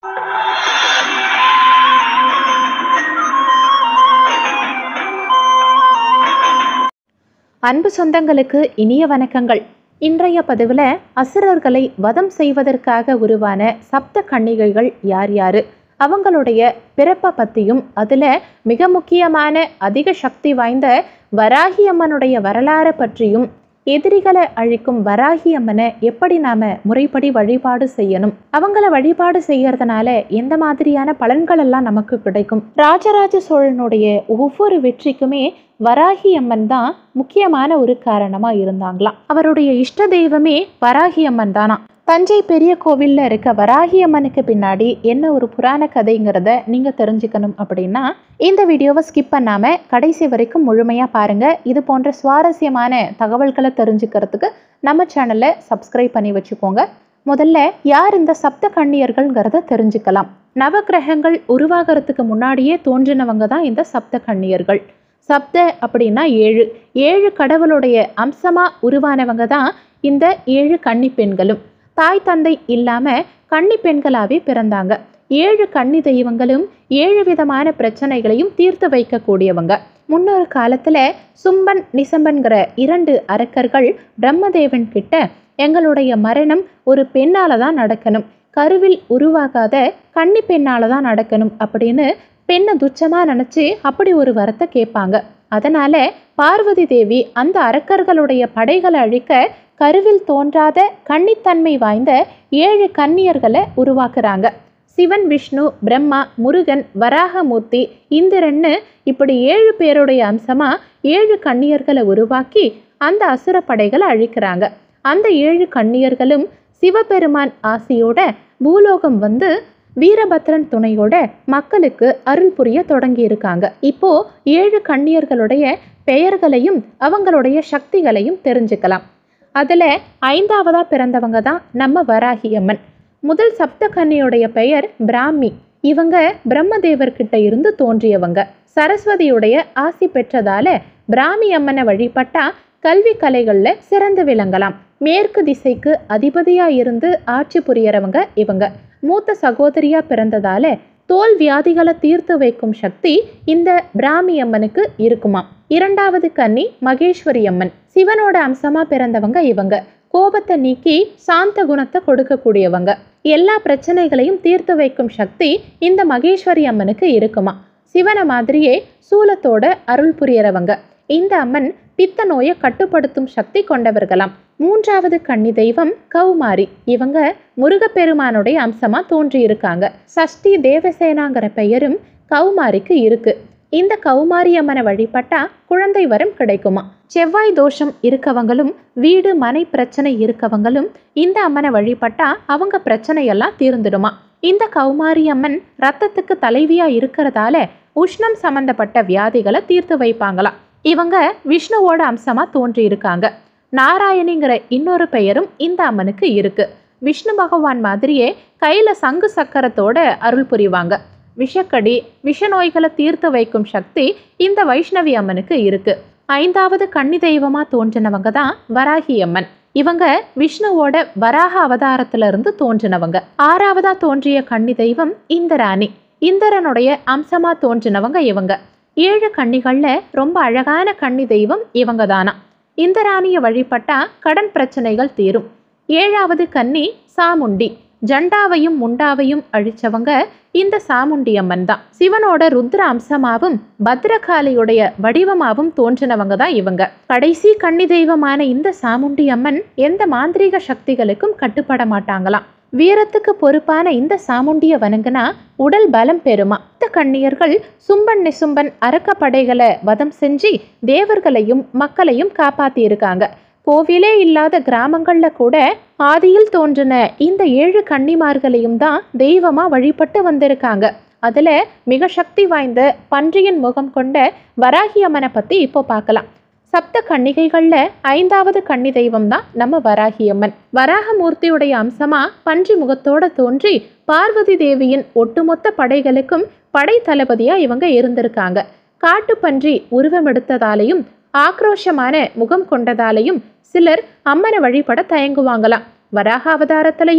அன்பு சொந்தங்களுக்கு இனிய வணக்கங்கள் இன்றைய பதிவில் அசுரர்களை வதம் செய்வதற்காக உருவான சப்த கன்னிகைகள் யார் யாரு அவங்களுடைய பிறப்பை பற்றியும் அதில் மிக முக்கியமான அதிக சக்தி வாய்ந்த வராகி அம்மனுடைய வரலாறை பற்றியும் எதிரிகளை அழிக்கும் வராகி அம்மனை எப்படி நாம முறைப்படி வழிபாடு செய்யணும் அவங்கள வழிபாடு செய்யறதுனால எந்த மாதிரியான பலன்கள் எல்லாம் நமக்கு கிடைக்கும் ராஜராஜ சோழனுடைய ஒவ்வொரு வெற்றிக்குமே வராகி அம்மன் தான் முக்கியமான ஒரு காரணமா இருந்தாங்களாம் அவருடைய இஷ்ட தெய்வமே வராகி அம்மன் தானா தஞ்சை பெரிய கோவில்ல இருக்க வராகி அம்மனுக்கு பின்னாடி என்ன ஒரு புராண கதைங்கிறத நீங்க தெரிஞ்சுக்கணும் அப்படின்னா இந்த வீடியோவை ஸ்கிப் பண்ணாம கடைசி வரைக்கும் முழுமையா பாருங்க இது போன்ற சுவாரஸ்யமான தகவல்களை தெரிஞ்சுக்கிறதுக்கு நம்ம சேனலை சப்ஸ்கிரைப் பண்ணி வச்சுக்கோங்க முதல்ல யார் இந்த சப்த கன்னியர்கள்ங்கிறத தெரிஞ்சுக்கலாம் நவக்கிரகங்கள் உருவாகிறதுக்கு முன்னாடியே தோன்றினவங்க தான் இந்த சப்த கன்னியர்கள் சப்த அப்படின்னா ஏழு ஏழு கடவுளுடைய அம்சமா உருவானவங்க தான் இந்த ஏழு கன்னி பெண்களும் தாய் தந்தை இல்லாம கன்னி பெண்களாவே பிறந்தாங்க ஏழு கன்னி தெய்வங்களும் ஏழு விதமான பிரச்சனைகளையும் தீர்த்து வைக்கக்கூடியவங்க முன்னொரு காலத்துல சும்பன் நிசம்பன்கிற இரண்டு அரக்கர்கள் பிரம்மதேவன் கிட்ட எங்களுடைய மரணம் ஒரு பெண்ணால தான் நடக்கணும் கருவில் உருவாகாத கன்னி பெண்ணால தான் நடக்கணும் அப்படின்னு பெண்ணை துச்சமா நினைச்சு அப்படி ஒரு வரத்தை கேட்பாங்க அதனால பார்வதி தேவி அந்த அரக்கர்களுடைய படைகளை அழிக்க கருவில் தோன்றாத கன்னித்தன்மை வாய்ந்த ஏழு கன்னியர்களை உருவாக்குறாங்க சிவன் விஷ்ணு பிரம்மா முருகன் வராகமூர்த்தி இந்திரன்னு இப்படி ஏழு பேருடைய அம்சமா ஏழு கன்னியர்களை உருவாக்கி அந்த அசுர படைகளை அழிக்கிறாங்க அந்த ஏழு கன்னியர்களும் சிவபெருமான் ஆசியோட பூலோகம் வந்து வீரபத்ரன் துணையோட மக்களுக்கு அருள் புரிய தொடங்கி இருக்காங்க இப்போ ஏழு கன்னியர்களுடைய பெயர்களையும் அவங்களுடைய சக்திகளையும் தெரிஞ்சுக்கலாம் அதில் ஐந்தாவதா பிறந்தவங்க தான் நம்ம வராகி அம்மன் முதல் சப்த கன்னியுடைய பெயர் பிராமி இவங்க பிரம்மதேவர்கிட்ட இருந்து தோன்றியவங்க சரஸ்வதியுடைய ஆசி பெற்றதால பிராமி அம்மனை வழிபட்டா கல்வி கலைகள்ல சிறந்து விளங்கலாம் மேற்கு திசைக்கு அதிபதியா இருந்து ஆட்சி புரியறவங்க இவங்க மூத்த சகோதரியா பிறந்ததால தோல் வியாதிகளை தீர்த்து வைக்கும் சக்தி இந்த பிராமி அம்மனுக்கு இருக்குமா இரண்டாவது கன்னி மகேஸ்வரி அம்மன் சிவனோட அம்சமா பிறந்தவங்க இவங்க கோபத்தை நீக்கி சாந்த குணத்தை கொடுக்கக்கூடியவங்க எல்லா பிரச்சனைகளையும் தீர்த்து வைக்கும் சக்தி இந்த மகேஸ்வரி அம்மனுக்கு இருக்குமா சிவனை மாதிரியே சூலத்தோட அருள் புரியறவங்க இந்த அம்மன் பித்த நோயை கட்டுப்படுத்தும் சக்தி கொண்டவர்களாம் மூன்றாவது கன்னி தெய்வம் கௌமாரி இவங்க முருகப்பெருமானுடைய அம்சமா தோன்றி இருக்காங்க சஷ்டி தேவசேனாங்கிற பெயரும் கௌமாரிக்கு இருக்கு இந்த கௌமாரி அம்மனை வழிபட்டா குழந்தை வரம் கிடைக்குமா செவ்வாய் தோஷம் இருக்கவங்களும் வீடு மனை பிரச்சனை இருக்கவங்களும் இந்த அம்மனை வழிபட்டா அவங்க பிரச்சனையெல்லாம் தீர்ந்துடுமா இந்த கௌமாரி அம்மன் ரத்தத்துக்கு தலைவியா இருக்கிறதால உஷ்ணம் சம்பந்தப்பட்ட வியாதிகளை தீர்த்து வைப்பாங்களாம் இவங்க விஷ்ணுவோட அம்சமா தோன்றி இருக்காங்க நாராயணிங்கிற இன்னொரு பெயரும் இந்த அம்மனுக்கு இருக்கு விஷ்ணு பகவான் மாதிரியே கையில சங்கு சக்கரத்தோட அருள் புரிவாங்க விஷக்கடி விஷ நோய்களை தீர்த்து வைக்கும் சக்தி இந்த வைஷ்ணவி அம்மனுக்கு இருக்கு ஐந்தாவது கன்னி தெய்வமா தோன்றினவங்க தான் வராகி அம்மன் இவங்க விஷ்ணுவோட வராக அவதாரத்துல இருந்து தோன்றினவங்க ஆறாவதா தோன்றிய கன்னி தெய்வம் இந்திராணி இந்திரனுடைய அம்சமா தோன்றினவங்க இவங்க ஏழு கன்னிகள்ல ரொம்ப அழகான கன்னி தெய்வம் இவங்க தானா இந்த ராணியை வழிபட்டா கடன் பிரச்சனைகள் தீரும் ஏழாவது கன்னி சாமுண்டி ஜண்டாவையும் முண்டாவையும் அழிச்சவங்க இந்த சாமுண்டி அம்மன் தான் சிவனோட ருத்ர அம்சமாவும் பத்ரகாளியுடைய வடிவமாவும் தோன்றினவங்க தான் இவங்க கடைசி கன்னி தெய்வமான இந்த சாமுண்டி அம்மன் எந்த மாந்திரீக சக்திகளுக்கும் கட்டுப்பட மாட்டாங்களாம் வீரத்துக்கு பொறுப்பான இந்த சாமுண்டிய வணங்குனா உடல் பலம் பெறுமா இந்த கண்ணியர்கள் சும்பன் நிசும்பன் அரக்க படைகளை வதம் செஞ்சு தேவர்களையும் மக்களையும் காப்பாத்தி இருக்காங்க கோவிலே இல்லாத கிராமங்கள்ல கூட ஆதியில் தோன்றின இந்த ஏழு கன்னிமார்களையும் தான் தெய்வமா வழிபட்டு வந்திருக்காங்க அதுல மிக சக்தி வாய்ந்த பன்றியின் முகம் கொண்ட வராகி அம்மனை பத்தி இப்போ பார்க்கலாம் சப்த கன்னிகைகள்ல ஐந்தாவது கன்னி தெய்வம் தான் நம்ம வராகி அம்மன் வராகமூர்த்தியுடைய அம்சமா பன்றி முகத்தோட தோன்றி பார்வதி தேவியின் ஒட்டுமொத்த படைகளுக்கும் படை தளபதியா இவங்க இருந்திருக்காங்க காட்டுப்பன்றி உருவமெடுத்ததாலையும் ஆக்ரோஷமான முகம் கொண்டதாலையும் சிலர் அம்மனை வழிபட தயங்குவாங்களாம் வராக அவதாரத்திலையும்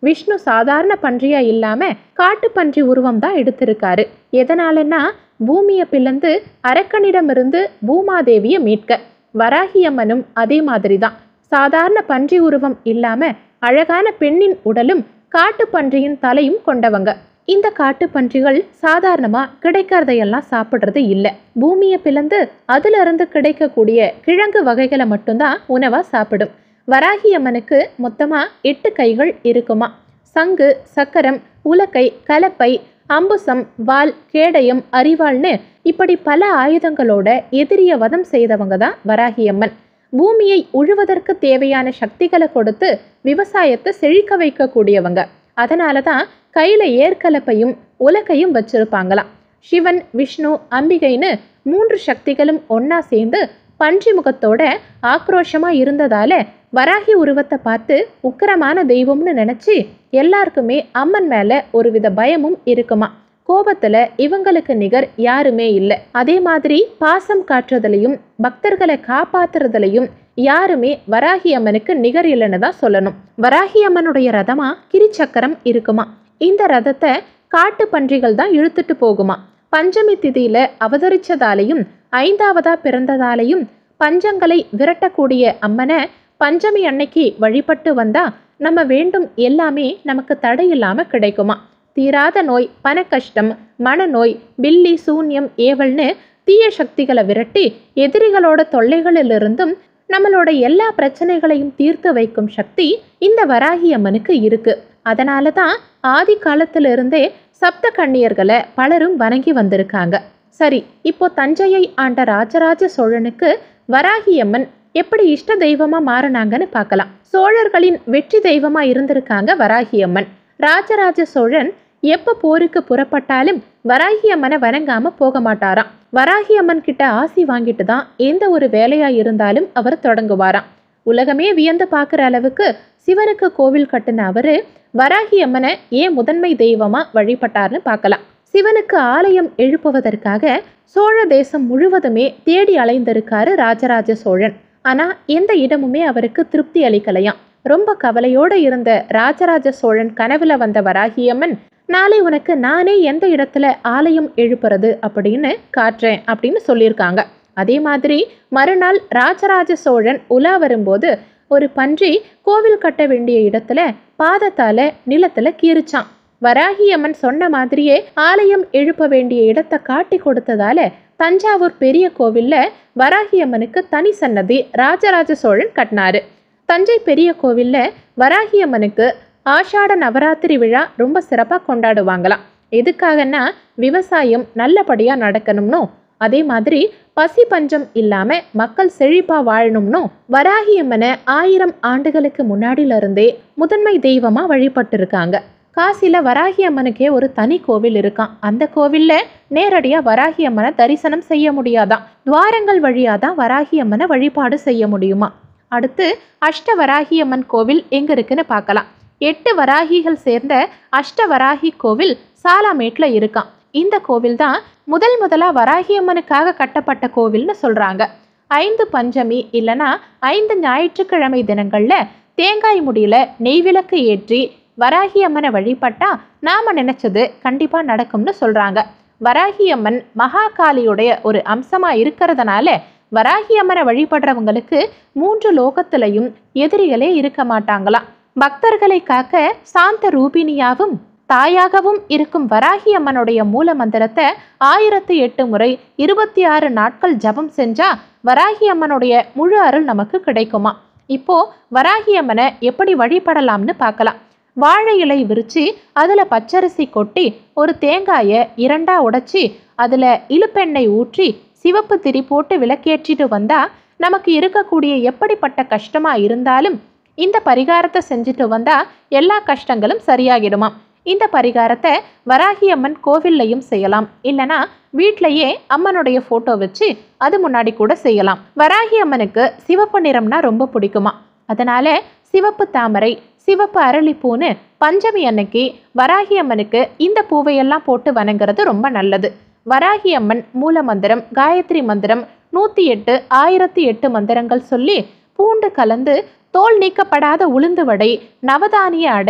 விஷ்ணு சாதாரண பன்றியா இல்லாம காட்டு பன்றி உருவம் தான் எடுத்திருக்காரு எதனாலன்னா பூமியை பிளந்து அரக்கனிடமிருந்து பூமாதேவியை மீட்க வராகியம்மனும் அதே மாதிரி தான் சாதாரண பன்றி உருவம் இல்லாம அழகான பெண்ணின் உடலும் காட்டு பன்றியின் தலையும் கொண்டவங்க இந்த காட்டு பன்றிகள் சாதாரணமா கிடைக்கிறதையெல்லாம் சாப்பிட்றது இல்லை பூமியை பிளந்து அதுல இருந்து கிடைக்கக்கூடிய கிழங்கு வகைகளை மட்டும்தான் உணவா சாப்பிடும் வராகி அம்மனுக்கு மொத்தமா எட்டு கைகள் இருக்குமா சங்கு சக்கரம் உலக்கை கலப்பை அம்புசம் வால் கேடயம் அரிவாள்னு இப்படி பல ஆயுதங்களோட எதிரிய வதம் செய்தவங்க தான் வராகியம்மன் பூமியை உழுவதற்கு தேவையான சக்திகளை கொடுத்து விவசாயத்தை செழிக்க வைக்கக்கூடியவங்க அதனால தான் கையில ஏற்கலப்பையும் உலக்கையும் வச்சிருப்பாங்களாம் சிவன் விஷ்ணு அம்பிகைன்னு மூன்று சக்திகளும் ஒண்ணா சேர்ந்து பன்றி முகத்தோட ஆக்ரோஷமா இருந்ததால வராகி உருவத்தை பார்த்து உக்கிரமான தெய்வம்னு நினைச்சு எல்லாருக்குமே அம்மன் மேல ஒருவித பயமும் இருக்குமா கோபத்துல இவங்களுக்கு நிகர் யாருமே இல்லை அதே மாதிரி பாசம் காட்டுறதுலையும் பக்தர்களை காப்பாத்துறதுலையும் யாருமே வராகி அம்மனுக்கு நிகர் இல்லைன்னு தான் சொல்லணும் வராகி அம்மனுடைய ரதமா கிரிச்சக்கரம் இருக்குமா இந்த ரதத்தை காட்டு பன்றிகள் தான் இழுத்துட்டு போகுமா பஞ்சமி திதியில அவதரிச்சதாலையும் ஐந்தாவதா பிறந்ததாலையும் பஞ்சங்களை விரட்டக்கூடிய அம்மனை பஞ்சமி அன்னைக்கு வழிபட்டு வந்தா நம்ம வேண்டும் எல்லாமே நமக்கு தடையில்லாம கிடைக்குமா தீராத நோய் பணக்கஷ்டம் மனநோய் பில்லி சூன்யம் ஏவல்னு தீய சக்திகளை விரட்டி எதிரிகளோட தொல்லைகளிலிருந்தும் நம்மளோட எல்லா பிரச்சனைகளையும் தீர்த்து வைக்கும் சக்தி இந்த வராகி அம்மனுக்கு இருக்கு அதனால தான் ஆதி காலத்துல இருந்தே சப்த கண்ணியர்களை பலரும் வணங்கி வந்திருக்காங்க சரி இப்போ தஞ்சையை ஆண்ட ராஜராஜ சோழனுக்கு வராகி அம்மன் எப்படி இஷ்ட தெய்வமா மாறினாங்கன்னு பார்க்கலாம் சோழர்களின் வெற்றி தெய்வமா இருந்திருக்காங்க வராகி அம்மன் ராஜராஜ சோழன் எப்ப போருக்கு புறப்பட்டாலும் வராகி அம்மனை வணங்காம போக மாட்டாராம் வராகி அம்மன் கிட்ட ஆசி வாங்கிட்டு தான் எந்த ஒரு வேலையா இருந்தாலும் அவர் தொடங்குவாராம் உலகமே வியந்து பார்க்குற அளவுக்கு சிவனுக்கு கோவில் கட்டின அவரு வராகி அம்மனை ஏன் முதன்மை தெய்வமா வழிபட்டார்னு பார்க்கலாம் சிவனுக்கு ஆலயம் எழுப்புவதற்காக சோழ தேசம் முழுவதுமே தேடி அலைந்திருக்காரு ராஜராஜ சோழன் ஆனா எந்த இடமுமே அவருக்கு திருப்தி அளிக்கலையாம் ரொம்ப கவலையோட இருந்த ராஜராஜ சோழன் கனவுல வந்த வராகியம்மன் நாளை உனக்கு நானே எந்த இடத்துல ஆலயம் எழுப்புறது அப்படின்னு காட்டுறேன் அப்படின்னு சொல்லியிருக்காங்க அதே மாதிரி மறுநாள் ராஜராஜ சோழன் உலா வரும்போது ஒரு பன்றி கோவில் கட்ட வேண்டிய இடத்துல பாதத்தால நிலத்துல கீறிச்சான் வராகி அம்மன் சொன்ன மாதிரியே ஆலயம் எழுப்ப வேண்டிய இடத்தை காட்டி கொடுத்ததால தஞ்சாவூர் பெரிய கோவில்ல வராகி அம்மனுக்கு தனி சன்னதி ராஜராஜ சோழன் கட்டினாரு தஞ்சை பெரிய கோவில்ல வராகி அம்மனுக்கு ஆஷாட நவராத்திரி விழா ரொம்ப சிறப்பாக கொண்டாடுவாங்களாம் எதுக்காகன்னா விவசாயம் நல்லபடியாக நடக்கணும்னோ அதே மாதிரி பசி பஞ்சம் இல்லாம மக்கள் செழிப்பா வாழணும்னோ வராகி அம்மனை ஆயிரம் ஆண்டுகளுக்கு முன்னாடில இருந்தே முதன்மை தெய்வமா வழிபட்டு இருக்காங்க காசில வராகி அம்மனுக்கே ஒரு தனி கோவில் இருக்கான் அந்த கோவில்ல நேரடியா வராகி அம்மனை தரிசனம் செய்ய முடியாதான் துவாரங்கள் வழியா தான் வராகி அம்மனை வழிபாடு செய்ய முடியுமா அடுத்து அஷ்ட வராகி அம்மன் கோவில் எங்க இருக்குன்னு பார்க்கலாம் எட்டு வராகிகள் சேர்ந்த அஷ்ட வராகி கோவில் சாலாமேட்ல இருக்கான் இந்த கோவில் தான் முதல் முதலா வராகி அம்மனுக்காக கட்டப்பட்ட கோவில்னு சொல்றாங்க ஐந்து பஞ்சமி இல்லனா ஐந்து ஞாயிற்றுக்கிழமை தினங்கள்ல தேங்காய் முடியில நெய்விளக்கு ஏற்றி வராகி அம்மனை வழிபட்டா நாம நினைச்சது கண்டிப்பா நடக்கும்னு சொல்றாங்க வராகி அம்மன் மகாகாளியுடைய ஒரு அம்சமா இருக்கிறதுனால வராகி அம்மனை வழிபடுறவங்களுக்கு மூன்று லோகத்திலையும் எதிரிகளே இருக்க மாட்டாங்களாம் பக்தர்களை காக்க சாந்த ரூபினியாவும் தாயாகவும் இருக்கும் வராகி அம்மனுடைய மூல மந்திரத்தை ஆயிரத்தி எட்டு முறை இருபத்தி ஆறு நாட்கள் ஜபம் செஞ்சா வராகி அம்மனுடைய முழு அருள் நமக்கு கிடைக்குமா இப்போ வராகி அம்மனை எப்படி வழிபடலாம்னு பார்க்கலாம் வாழை இலை விரிச்சு அதுல பச்சரிசி கொட்டி ஒரு தேங்காயை இரண்டா உடைச்சி அதுல இழுப்பெண்ணெய் ஊற்றி சிவப்பு திரி போட்டு விளக்கேற்றிட்டு வந்தா நமக்கு இருக்கக்கூடிய எப்படிப்பட்ட கஷ்டமா இருந்தாலும் இந்த பரிகாரத்தை செஞ்சுட்டு வந்தா எல்லா கஷ்டங்களும் சரியாகிடுமாம் இந்த பரிகாரத்தை வராகி அம்மன் கோவில்லையும் செய்யலாம் இல்லனா வீட்லயே அம்மனுடைய போட்டோ வச்சு அது முன்னாடி கூட செய்யலாம் வராகி அம்மனுக்கு சிவப்பு நிறம்னா ரொம்ப பிடிக்குமா அதனால சிவப்பு தாமரை சிவப்பு அரளிப்பூன்னு பஞ்சமி அன்னைக்கு வராகி அம்மனுக்கு இந்த பூவையெல்லாம் போட்டு வணங்குறது ரொம்ப நல்லது வராகி அம்மன் மூல மந்திரம் காயத்ரி மந்திரம் நூற்றி எட்டு ஆயிரத்தி எட்டு மந்திரங்கள் சொல்லி பூண்டு கலந்து தோல் நீக்கப்படாத உளுந்து வடை நவதானிய அடை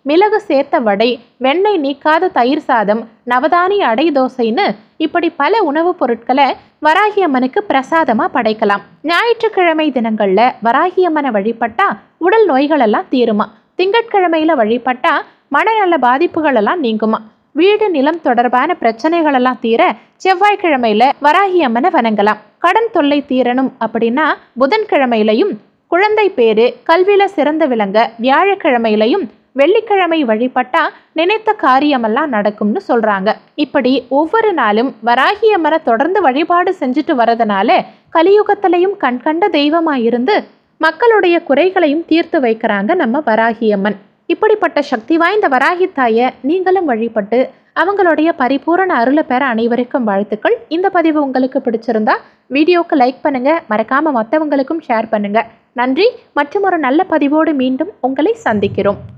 மிளகு சேர்த்த வடை வெண்ணெய் நீக்காத தயிர் சாதம் நவதானிய அடை தோசைன்னு இப்படி பல உணவுப் பொருட்களை வராகி அம்மனுக்கு பிரசாதமா படைக்கலாம் ஞாயிற்றுக்கிழமை தினங்கள்ல வராகி அம்மனை வழிபட்டா உடல் நோய்கள் எல்லாம் தீருமா திங்கட்கிழமையில வழிபட்டா மனநல பாதிப்புகள் எல்லாம் நீங்குமா வீடு நிலம் தொடர்பான பிரச்சனைகள் எல்லாம் தீர செவ்வாய்க்கிழமையில வராகி அம்மனை வணங்கலாம் கடன் தொல்லை தீரணும் அப்படின்னா புதன்கிழமையிலையும் குழந்தை பேரு கல்வியில சிறந்த விளங்க வியாழக்கிழமையிலையும் வெள்ளிக்கிழமை வழிபட்டா நினைத்த காரியமெல்லாம் நடக்கும்னு சொல்றாங்க இப்படி ஒவ்வொரு நாளும் வராகி அம்மனை தொடர்ந்து வழிபாடு செஞ்சுட்டு வரதுனால கலியுகத்திலையும் கண்கண்ட தெய்வமா இருந்து மக்களுடைய குறைகளையும் தீர்த்து வைக்கிறாங்க நம்ம வராகி அம்மன் இப்படிப்பட்ட சக்தி வாய்ந்த வராகி தாயை நீங்களும் வழிபட்டு அவங்களுடைய பரிபூரண அருளை பெற அனைவருக்கும் வாழ்த்துக்கள் இந்த பதிவு உங்களுக்கு பிடிச்சிருந்தா வீடியோக்கு லைக் பண்ணுங்க மறக்காம மற்றவங்களுக்கும் ஷேர் பண்ணுங்க நன்றி மற்றும் ஒரு நல்ல பதிவோடு மீண்டும் உங்களை சந்திக்கிறோம்